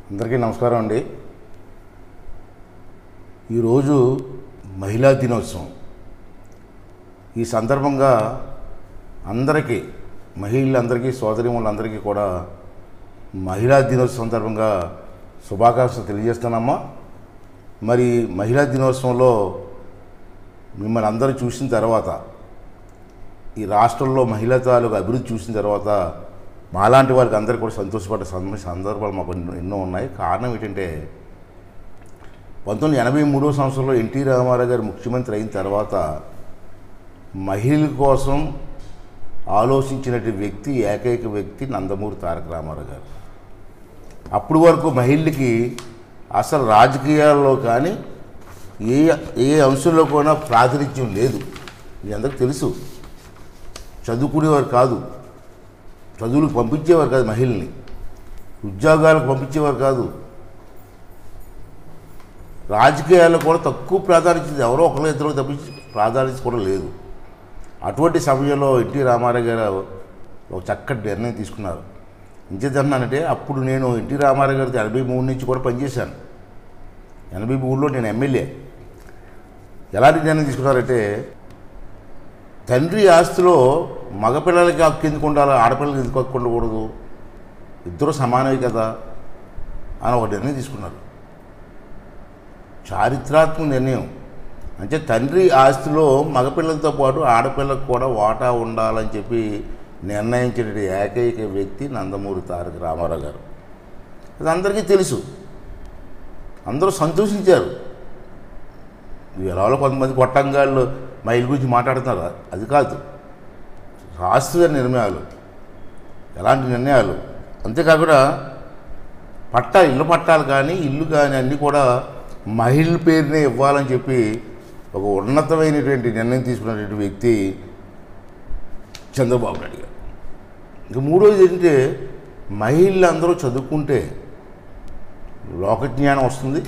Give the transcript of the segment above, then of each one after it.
అందరికీ నమస్కారం అండి ఈరోజు మహిళా దినోత్సవం ఈ సందర్భంగా అందరికీ మహిళలందరికీ సోదరిములందరికీ కూడా మహిళా దినోత్సవం సందర్భంగా శుభాకాంక్షలు తెలియజేస్తున్నామా మరి మహిళా దినోత్సవంలో మిమ్మల్ని అందరూ చూసిన తర్వాత ఈ రాష్ట్రంలో మహిళా తాలూకు అభివృద్ధి చూసిన తర్వాత మాలాంటి వాళ్ళకి అందరికీ కూడా సంతోషపడ్డ సంద- సందర్భాలు మాకు ఎన్నో- ఎన్నో ఉన్నాయి కారణం ఏంటంటే పంతొమ్మిది ఎనభై మూడో సంవత్సరంలో ఎన్టీ రామారావు గారు ముఖ్యమంత్రి అయిన తర్వాత మహిళల కోసం ఆలోచించినటువంటి వ్యక్తి ఏకైక వ్యక్తి నందమూరి తారక రామారావు గారు అప్పటి వరకు మహిళలకి అసలు రాజకీయాల్లో కానీ ఏ ఏ అంశంలో కూడా ప్రాతినిధ్యం లేదు మీ అందరికి తెలుసు చదువుకునేవారు కాదు చదువులకు పంపించేవారు కాదు మహిళల్ని ఉద్యోగాలకు పంపించేవారు కాదు రాజకీయాల్లో కూడా తక్కువ ప్రాధాన్యత ఎవరో ఒకరు ఇద్దరు తప్పించి ప్రాధాన్యత కూడా లేదు అటువంటి సమయంలో ఎన్టీ రామారావు గారు ఒక చక్కటి నిర్ణయం తీసుకున్నారు ఇంచేదన్నానంటే అప్పుడు నేను ఎన్టీ రామారావు గారితో ఎనభై మూడు నుంచి కూడా పనిచేశాను ఎనభై మూడులో నేను ఎమ్మెల్యే ఎలాంటి నిర్ణయం తీసుకున్నారంటే తండ్రి ఆస్తిలో మగపిల్లలకి హక్కు ఎందుకు ఉండాలి ఆడపిల్లలకి ఎందుకు హక్కు ఉండకూడదు ఇద్దరు సమానమే కదా అని ఒక నిర్ణయం తీసుకున్నారు చారిత్రాత్మక నిర్ణయం అంటే తండ్రి ఆస్తిలో మగపిల్లలతో పాటు ఆడపిల్లకు కూడా వాటా ఉండాలని చెప్పి నిర్ణయించిన ఏకైక వ్యక్తి నందమూరి తారక రామారావు గారు అది అందరికీ తెలుసు అందరూ సంతోషించారు ఎలా కొంతమంది కొట్టంగాళ్ళు మైల్ గురించి మాట్లాడుతున్నారు అది కాదు శాస్త్రీయ నిర్ణయాలు ఎలాంటి నిర్ణయాలు అంతేకాకుండా పట్టా ఇల్లు పట్టాలు కానీ ఇల్లు కానీ అన్నీ కూడా మహిళల పేరునే ఇవ్వాలని చెప్పి ఒక ఉన్నతమైనటువంటి నిర్ణయం తీసుకున్నటువంటి వ్యక్తి చంద్రబాబు నాయుడు గారు ఇంకా మూడోది ఏంటంటే మహిళలందరూ చదువుకుంటే లోకజ్ఞానం వస్తుంది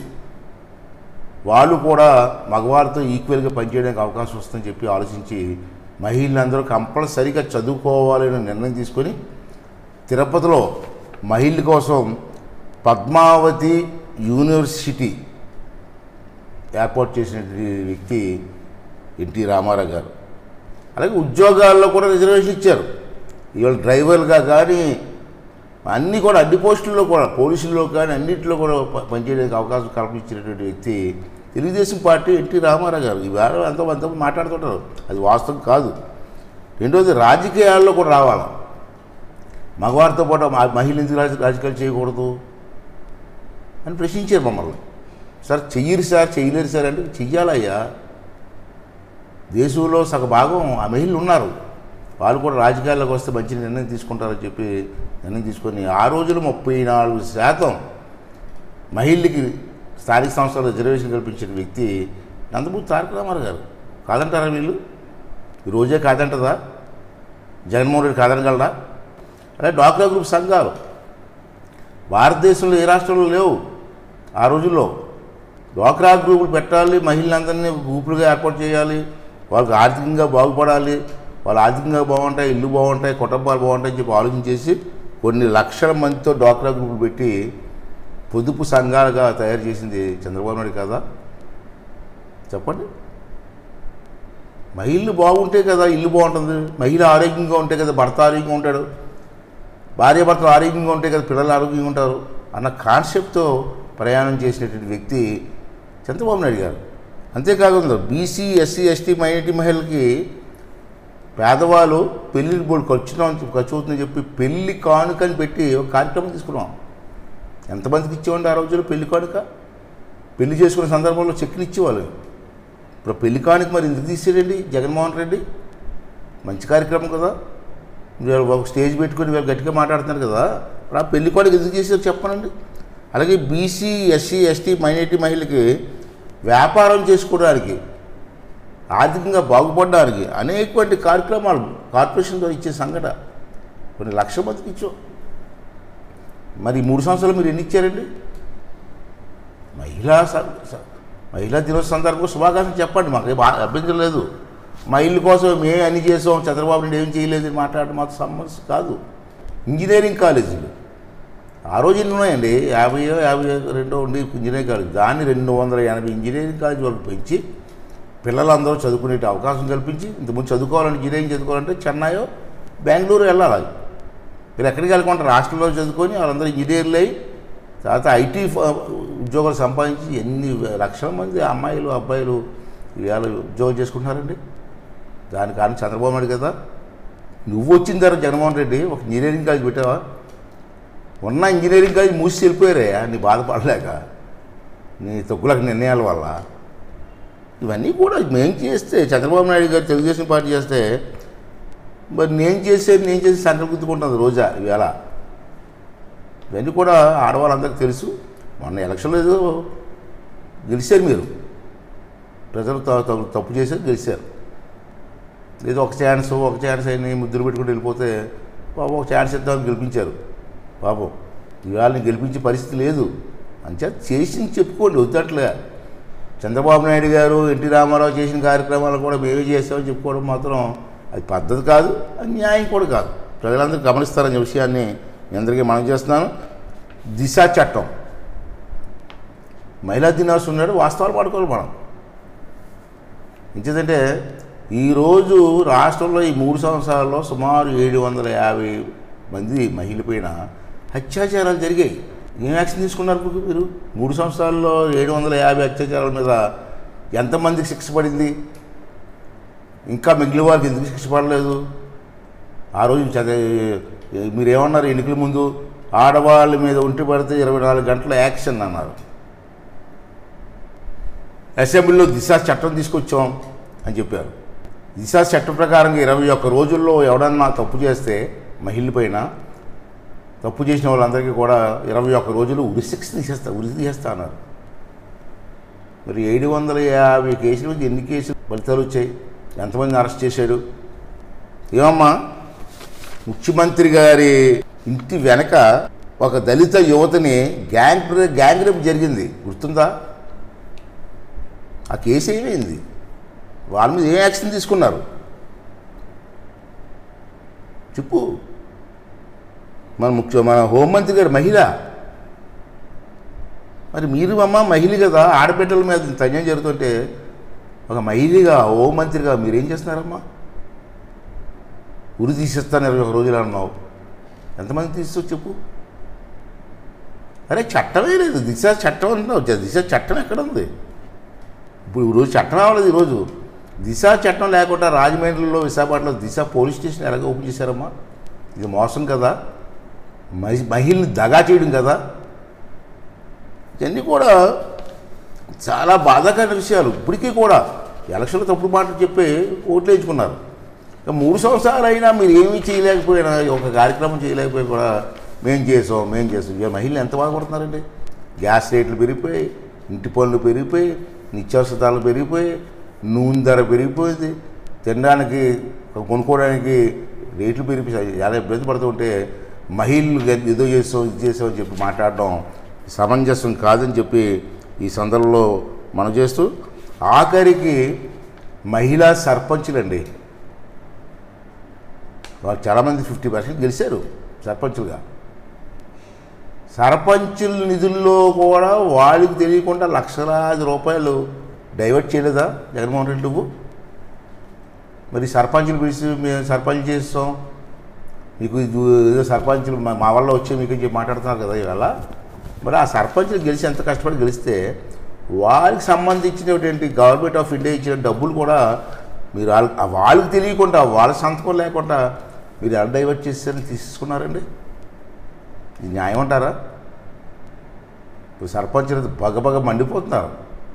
వాళ్ళు కూడా మగవారితో ఈక్వల్గా పనిచేయడానికి అవకాశం వస్తుందని చెప్పి ఆలోచించి మహిళలందరూ కంపల్సరీగా చదువుకోవాలని నిర్ణయం తీసుకొని తిరుపతిలో మహిళల కోసం పద్మావతి యూనివర్సిటీ ఏర్పాటు చేసినటువంటి వ్యక్తి ఎన్టీ రామారావు గారు అలాగే ఉద్యోగాల్లో కూడా రిజర్వేషన్ ఇచ్చారు ఇవాళ డ్రైవర్గా కానీ అన్నీ కూడా అన్ని పోస్టుల్లో కూడా పోలీసుల్లో కానీ అన్నింటిలో కూడా ప- పనిచేయడానికి అవకాశం కల్పించినటువంటి వ్యక్తి తెలుగుదేశం పార్టీ ఎన్టీ రామారావు గారు ఈవేళ ఎంతో అంత మాట్లాడుతుంటారు అది వాస్తవం కాదు రెండోది రాజకీయాల్లో కూడా రావాలి మగవారితో పాటు మ- మహిళ ఎందుకు రాజ రాజకీయాలు చేయకూడదు అని ప్రశ్నించారు మమ్మల్ని సార్ చెయ్యరు సార్ చెయ్యలేరు సార్ అంటే చెయ్యాలయ్యా దేశంలో సగ భాగం ఆ మహిళలు ఉన్నారు వాళ్ళు కూడా రాజకీయాల్లోకి వస్తే మంచి నిర్ణయం తీసుకుంటారని చెప్పి నిర్ణయం తీసుకొని ఆ రోజులు ముప్పై నాలుగు శాతం మహిళలకి స్థానిక సంస్థల రిజర్వేషన్ కల్పించిన వ్యక్తి నందమూరి తారక రామారావు గారు కాదంటారా వీళ్ళు ఈ రోజే కాదంటదా జగన్మోహన్ రెడ్డి కాదనగలరా అలాగే డ్వాక్రా గ్రూప్ సంఘాలు భారతదేశంలో ఏ రాష్ట్రంలో లేవు ఆ రోజుల్లో డ్వాక్రా గ్రూపులు పెట్టాలి మహిళలందరినీ గ్రూపులుగా ఏర్పాటు చేయాలి వాళ్ళకి ఆర్థికంగా బాగుపడాలి వాళ్ళు ఆర్థికంగా బాగుంటాయి ఇల్లు బాగుంటాయి కుటుంబాలు బాగుంటాయని చెప్పి ఆలోచన చేసి కొన్ని లక్షల మందితో డ్వాక్రా గ్రూపులు పెట్టి పొదుపు సంఘాలుగా తయారు చేసింది చంద్రబాబు నాయుడు కదా చెప్పండి మహిళలు బాగుంటే కదా ఇల్లు బాగుంటుంది మహిళ ఆరోగ్యంగా ఉంటే కదా భర్త ఆరోగ్యంగా ఉంటాడు భార్య భర్తలు ఆరోగ్యంగా ఉంటే కదా పిల్లలు ఆరోగ్యంగా ఉంటారు అన్న కాన్సెప్ట్తో ప్రయాణం చేసినటువంటి వ్యక్తి చంద్రబాబు నాయుడు గారు అంతేకాకుండా బీసీ ఎస్సీ ఎస్టీ మైనార్టీ మహిళలకి పేదవాళ్ళు పెళ్లి బోర్డు ఖర్చు ఖర్చు అవుతుందని చెప్పి పెళ్లి కానుకని పెట్టి ఒక కార్యక్రమం తీసుకున్నాం ఎంతమందికి ఇచ్చేవాడి ఆ రోజుల్లో పెళ్లి కానుక పెళ్లి చేసుకునే సందర్భంలో చెక్కులు ఇచ్చేవాళ్ళు ఇప్పుడు పెళ్లి కానుక మరి ఎందుకు తీసేయండి జగన్మోహన్ రెడ్డి మంచి కార్యక్రమం కదా మీరు ఒక స్టేజ్ పెట్టుకొని వీళ్ళు గట్టిగా మాట్లాడుతున్నారు కదా మరి ఆ పెళ్లి కానుక ఎందుకు చేశారు చెప్పనండి అలాగే బీసీ ఎస్సీ ఎస్టీ మైనార్టీ మహిళలకి వ్యాపారం చేసుకోవడానికి ఆర్థికంగా బాగుపడడానికి అనేకటువంటి కార్యక్రమాలు కార్పొరేషన్ ద్వారా ఇచ్చే సంఘట కొన్ని లక్షల మందికి ఇచ్చాం మరి ఈ మూడు సంవత్సరాలు మీరు ఎన్ని ఇచ్చారండి మహిళా స- స- మహిళా దినోత్సవ సందర్భంగా శుభాకాంక్షలు చెప్పండి మాకు ఏం ఆ- అభ్యంతరం లేదు మహిళల కోసం మేము అన్ని చేసాం చంద్రబాబు నాయుడు ఏం చేయలేదు అని మాట్లాడడం మాకు సంబంధం కాదు ఇంజనీరింగ్ కాలేజీలు ఆ రోజు ఎన్ని ఉన్నాయండి యాభై యాభై రెండో ఉండి ఇంజనీరింగ్ కాలేజ్ దాన్ని రెండు వందల ఎనభై ఇంజనీరింగ్ కాలేజ్ వరకు పెంచి పిల్లలందరూ చదువుకునే అవకాశం కల్పించి ఇంతకుముందు చదువుకోవాలంటే ఇంజనీరింగ్ చదువుకోవాలంటే చెన్నైయో బెంగళూరు వెళ్ళాలి మీరు ఎక్కడికి వెళ్ళకుంటారు హాస్టల్లో చదువుకొని వాళ్ళందరూ ఇంజనీర్లు అయ్యి తర్వాత ఐటీ ఫ- ఉద్యోగాలు సంపాదించి ఎన్ని లక్షల మంది అమ్మాయిలు అబ్బాయిలు ఇవాళ ఉద్యోగం చేసుకుంటున్నారండి దాని కారణం చంద్రబాబు నాయుడు కదా నువ్వు వచ్చిన తర్వాత జగన్మోహన్ రెడ్డి ఒక ఇంజనీరింగ్ కాలేజ్ పెట్టావా ఉన్న ఇంజనీరింగ్ కాలేజ్ మూసి వెళ్ళిపోయారయ్యా నీ బాధపడలేక నీ తొక్కులకు నిర్ణయాల వల్ల ఇవన్నీ కూడా మేము చేస్తే చంద్రబాబు నాయుడు గారు తెలుగుదేశం పార్టీ చేస్తే మరి నేను చేసేది నేను చేసి సంకల్ గుర్తుకుంటుంది రోజా ఇవాళ ఇవన్నీ కూడా ఆడవాళ్ళందరికీ తెలుసు మొన్న ఎలక్షన్లో ఏదో గెలిచారు మీరు ప్రజలు త- త- తప్పు చేశారు గెలిచారు ఏదో ఒక ఛాన్స్ ఒక ఛాన్స్ అయిన ముద్దులు పెట్టుకుంటూ వెళ్ళిపోతే పాపం ఒక ఛాన్స్ ఇద్దామని గెలిపించారు పాపం ఇవాళ గెలిపించే పరిస్థితి లేదు అంచేత చేసింది చెప్పుకోండి వద్దట్లే చంద్రబాబు నాయుడు గారు ఎన్టీ రామారావు చేసిన కార్యక్రమాలు కూడా మేమే చేసామని చెప్పుకోవడం మాత్రం అది పద్ధతి కాదు అది న్యాయం కూడా కాదు ప్రజలందరూ గమనిస్తారనే విషయాన్ని మీ అందరికీ మనం చేస్తున్నాను దిశ చట్టం మహిళా దినోత్సవం ఉన్నాడు వాస్తవాలు పడుకోవాలి మనం ఇంకేదంటే ఈరోజు రాష్ట్రంలో ఈ మూడు సంవత్సరాల్లో సుమారు ఏడు వందల యాభై మంది మహిళపైన అత్యాచారాలు జరిగాయి ఏం యాక్షన్ తీసుకున్నారు ఇప్పుడు మీరు మూడు సంవత్సరాల్లో ఏడు వందల యాభై అత్యాచారాల మీద ఎంతమందికి శిక్ష పడింది ఇంకా మిగిలిన వారికి ఎందుకు శిక్ష పడలేదు ఆ రోజు చద- మీరు ఏమన్నారు ఎన్నికల ముందు ఆడవాళ్ళ మీద ఒంటి పడితే ఇరవై నాలుగు గంటల యాక్షన్ అన్నారు అసెంబ్లీలో దిశ చట్టం తీసుకొచ్చాం అని చెప్పారు దిశ చట్టం ప్రకారంగా ఇరవై ఒక్క రోజుల్లో ఎవడన్నా తప్పు చేస్తే మహిళ పైన తప్పు చేసిన వాళ్ళందరికీ కూడా ఇరవై ఒక్క రోజులు ఉరిశిక్ష తీసేస్తా ఉరి తీసేస్తా అన్నారు మరి ఏడు వందల యాభై కేసుల నుంచి ఎన్ని కేసులు ఫలితాలు వచ్చాయి ఎంతమంది అరెస్ట్ చేశాడు ఏమమ్మా ముఖ్యమంత్రి గారి ఇంటి వెనక ఒక దళిత యువతని గ్యాంగ్ గ్యాంగ్ రేప్ జరిగింది గుర్తుందా ఆ కేసు ఏమైంది వాళ్ళ మీద ఏం యాక్షన్ తీసుకున్నారు చెప్పు మన ముఖ్య మన హోంమంత్రి గారు మహిళ మరి మీరు అమ్మ మహిళ కదా ఆడబిడ్డల మీద ఇంత అన్యాయం జరుగుతుంటే ఒక మహిళగా హోంమంత్రిగా మీరేం చేస్తున్నారమ్మా ఉరి తీసేస్తాను ఇరవై ఒక రోజులు అన్నావు ఎంతమంది తీస్తావు చెప్పు అరే చట్టమే లేదు దిశ చట్టం అంటున్నావు దిశ చట్టం ఎక్కడ ఉంది ఇప్పుడు ఈరోజు చట్టం అవ్వలేదు ఈరోజు దిశ చట్టం లేకుండా రాజమండ్రిలో విశాఖపట్నంలో దిశ పోలీస్ స్టేషన్ ఎలాగ ఓపెన్ చేశారమ్మా ఇది మోసం కదా మహి మహిళని దగా చేయడం కదా ఇవన్నీ కూడా చాలా బాధాకరమైన విషయాలు ఇప్పటికీ కూడా ఎలక్షన్లో తప్పుడు మాటలు చెప్పి ఓట్లు వేయించుకున్నారు ఇక మూడు సంవత్సరాలు అయినా మీరు ఏమీ చేయలేకపోయినా ఒక కార్యక్రమం చేయలేకపోయి కూడా మేం చేసాం మేం చేసాం ఇక మహిళలు ఎంత బాధపడుతున్నారండి గ్యాస్ రేట్లు పెరిగిపోయి ఇంటి పనులు పెరిగిపోయి నిత్యావసర ధరలు పెరిగిపోయి నూనె ధర పెరిగిపోయింది తినడానికి కొనుక్కోవడానికి రేట్లు పెరిగిపోయి చాలా ఇబ్బంది పడుతుంటే మహిళలు ఏదో చేసాం ఇది చేసామని చెప్పి మాట్లాడడం సమంజసం కాదని చెప్పి ఈ సందర్భంలో మనం చేస్తూ ఆఖరికి మహిళా సర్పంచులండి వాళ్ళు చాలామంది ఫిఫ్టీ పర్సెంట్ గెలిచారు సర్పంచులుగా సర్పంచుల నిధుల్లో కూడా వాళ్ళకి తెలియకుండా లక్షలాది రూపాయలు డైవర్ట్ చేయలేదా జగన్మోహన్ రెడ్డి నువ్వు మరి సర్పంచులు పిలిచి మేము సర్పంచ్ చేస్తాం మీకు ఇది ఏదో సర్పంచులు మా మా వల్ల వచ్చి మీకు చెప్పి మాట్లాడుతున్నారు కదా ఇవాళ మరి ఆ సర్పంచులు గెలిచి ఎంత కష్టపడి గెలిస్తే వాళ్ళకి సంబంధించినటువంటి గవర్నమెంట్ ఆఫ్ ఇండియా ఇచ్చిన డబ్బులు కూడా మీరు వాళ్ళ ఆ వాళ్ళకి తెలియకుండా వాళ్ళ సంతకం లేకుండా మీరు ఎలా డైవర్ట్ చేస్తారని తీసుకున్నారండి ఇది న్యాయం అంటారా ఇప్పుడు సర్పంచులు బగబగ మండిపోతున్నారు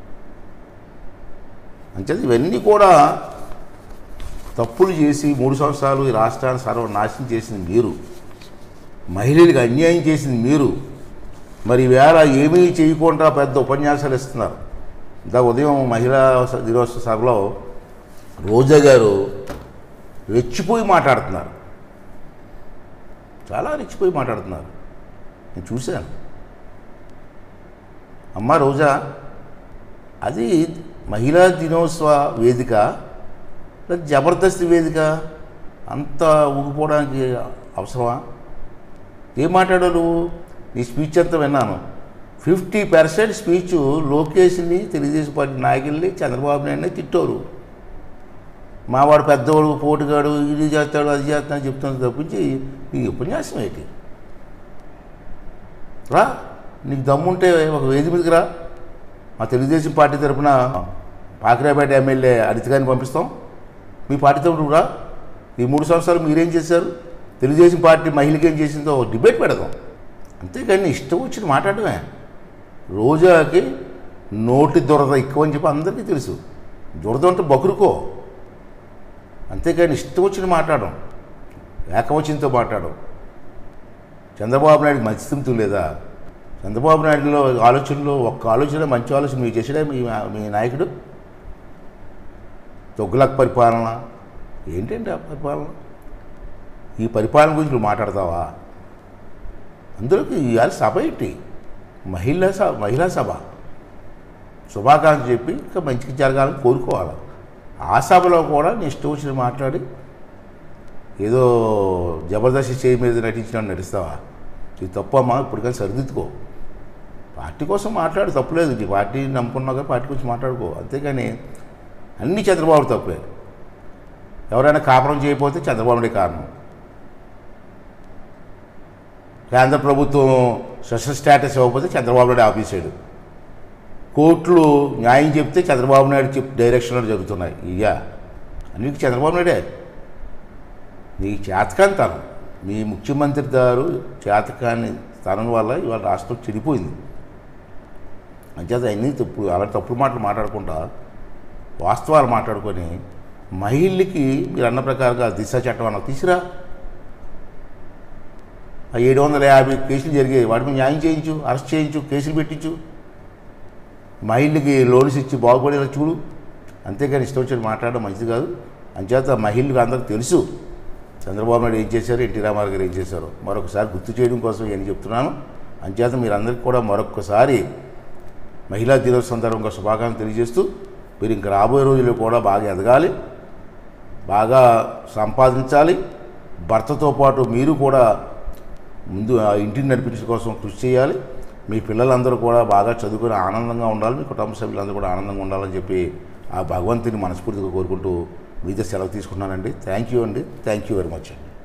అంచేది ఇవన్నీ కూడా తప్పులు చేసి మూడు సంవత్సరాలు ఈ రాష్ట్రాన్ని సర్వనాశనం చేసింది మీరు మహిళలకు అన్యాయం చేసింది మీరు మరి వేళ ఏమీ చేయకుండా పెద్ద ఉపన్యాసాలు ఇస్తున్నారు ఇంత ఉదయం మహిళా స- దినోత్సవ సభలో రోజా గారు రెచ్చిపోయి మాట్లాడుతున్నారు చాలా రెచ్చిపోయి మాట్లాడుతున్నారు నేను చూశాను అమ్మ రోజా అది మహిళా దినోత్సవ వేదిక లేదా జబర్దస్త్ వేదిక అంత ఊగిపోవడానికి అవసరమా ఏం మాట్లాడావు నువ్వు నీ స్పీచ్ అంతా విన్నాను ఫిఫ్టీ పర్సెంట్ స్పీచ్ లోకేష్ని తెలుగుదేశం పార్టీ నాయకుల్ని చంద్రబాబు నాయుడిని తిట్టోరు మావాడు పెద్దవాడు పోటుగాడు ఇది చేస్తాడు అది చేస్తాడు చెప్తాను తప్పించి నీ ఉపన్యాసం ఏంటి రా నీకు దమ్ముంటే ఒక వేది మీదకి రా మా తెలుగుదేశం పార్టీ తరఫున పాకిరాపేట ఎమ్మెల్యే అనిత గారిని పంపిస్తాం మీ పార్టీ తరఫున రా ఈ మూడు సంవత్సరాలు మీరేం చేశారు తెలుగుదేశం పార్టీ మహిళకి ఏం చేసిందో ఒక డిబేట్ పెడదాం అంతేకాని ఇష్టం వచ్చిన మాట్లాడమే రోజాకి నోటి దురద ఎక్కువ అని చెప్పి అందరికీ తెలుసు దురద అంటే బకురుకో అంతేకాని ఇష్టం వచ్చిన మాట్లాడడం ఏకవచనంతో మాట్లాడడం చంద్రబాబు నాయుడికి మంచితంతు లేదా చంద్రబాబు నాయుడులో ఆలోచనలో ఒక్క ఆలోచన మంచి ఆలోచన మీరు చేసాడే మీ మీ నాయకుడు తొగ్గులక్ పరిపాలన ఏంటండి ఆ పరిపాలన ఈ పరిపాలన గురించి నువ్వు మాట్లాడతావా అందులోకి ఇవాళ సభ ఏంటి మహిళా సభ మహిళా సభ శుభాకాంక్షలు చెప్పి ఇంకా మంచిగా జరగాలని కోరుకోవాలి ఆ సభలో కూడా నీ ఇష్టం వచ్చిన మాట్లాడి ఏదో జబర్దస్త్ చేయి మీద నటించిన నటిస్తావా ఇది తప్పమ్మా ఇప్పటికైనా సరిదిద్దుకో పార్టీ కోసం మాట్లాడు తప్పులేదు నీ పార్టీ నమ్ముకున్నాక పార్టీ గురించి మాట్లాడుకో అంతేగాని అన్ని చంద్రబాబు తప్పే ఎవరైనా కాపురం చేయకపోతే చంద్రబాబు నాయుడే కారణం కేంద్ర ప్రభుత్వం స్పెషల్ స్టేటస్ ఇవ్వకపోతే చంద్రబాబు నాయుడు ఆఫీసాడు కోర్టులు న్యాయం చెప్తే చంద్రబాబు నాయుడు చెప్ డైరెక్షన్లో జరుగుతున్నాయి ఇయ్యా అన్నిటికీ చంద్రబాబు నాయుడే నీకు చేతకాని తనం మీ ముఖ్యమంత్రి గారు చేతకాని తనం వల్ల ఇవాళ రాష్ట్రం చెడిపోయింది అంచేత అన్నీ తప్పుడు అలాంటి తప్పుడు మాటలు మాట్లాడకుండా వాస్తవాలు మాట్లాడుకొని మహిళలకి మీరు అన్న ప్రకారంగా దిశ చట్టం అన్న తీసిరా ఆ ఏడు వందల యాభై కేసులు జరిగాయి వాటి మీద న్యాయం చేయించు అరెస్ట్ చేయించు కేసులు పెట్టించు మహిళలకి లోన్స్ ఇచ్చి బాగుపడేలా చూడు అంతేగాని ఇష్టం వచ్చి మాట్లాడడం మంచిది కాదు అంచేత మహిళలకు అందరికీ తెలుసు చంద్రబాబు నాయుడు ఏం చేశారు ఎన్టీ రామారావు గారు ఏం చేశారు మరొకసారి గుర్తు చేయడం కోసం నేను చెప్తున్నాను అంచేత మీరందరికీ కూడా మరొకసారి మహిళా దినోత్సవ సందర్భంగా శుభాకాంక్షలు తెలియజేస్తూ మీరు ఇంక రాబోయే రోజుల్లో కూడా బాగా ఎదగాలి బాగా సంపాదించాలి భర్తతో పాటు మీరు కూడా ముందు ఆ ఇంటిని నడిపించడం కోసం కృషి చేయాలి మీ పిల్లలందరూ కూడా బాగా చదువుకొని ఆనందంగా ఉండాలి మీ కుటుంబ సభ్యులందరూ కూడా ఆనందంగా ఉండాలని చెప్పి ఆ భగవంతుని మనస్ఫూర్తిగా కోరుకుంటూ మీతో సెలవు తీసుకున్నానండి థ్యాంక్ యూ అండి థ్యాంక్ యూ వెరీ మచ్ అండి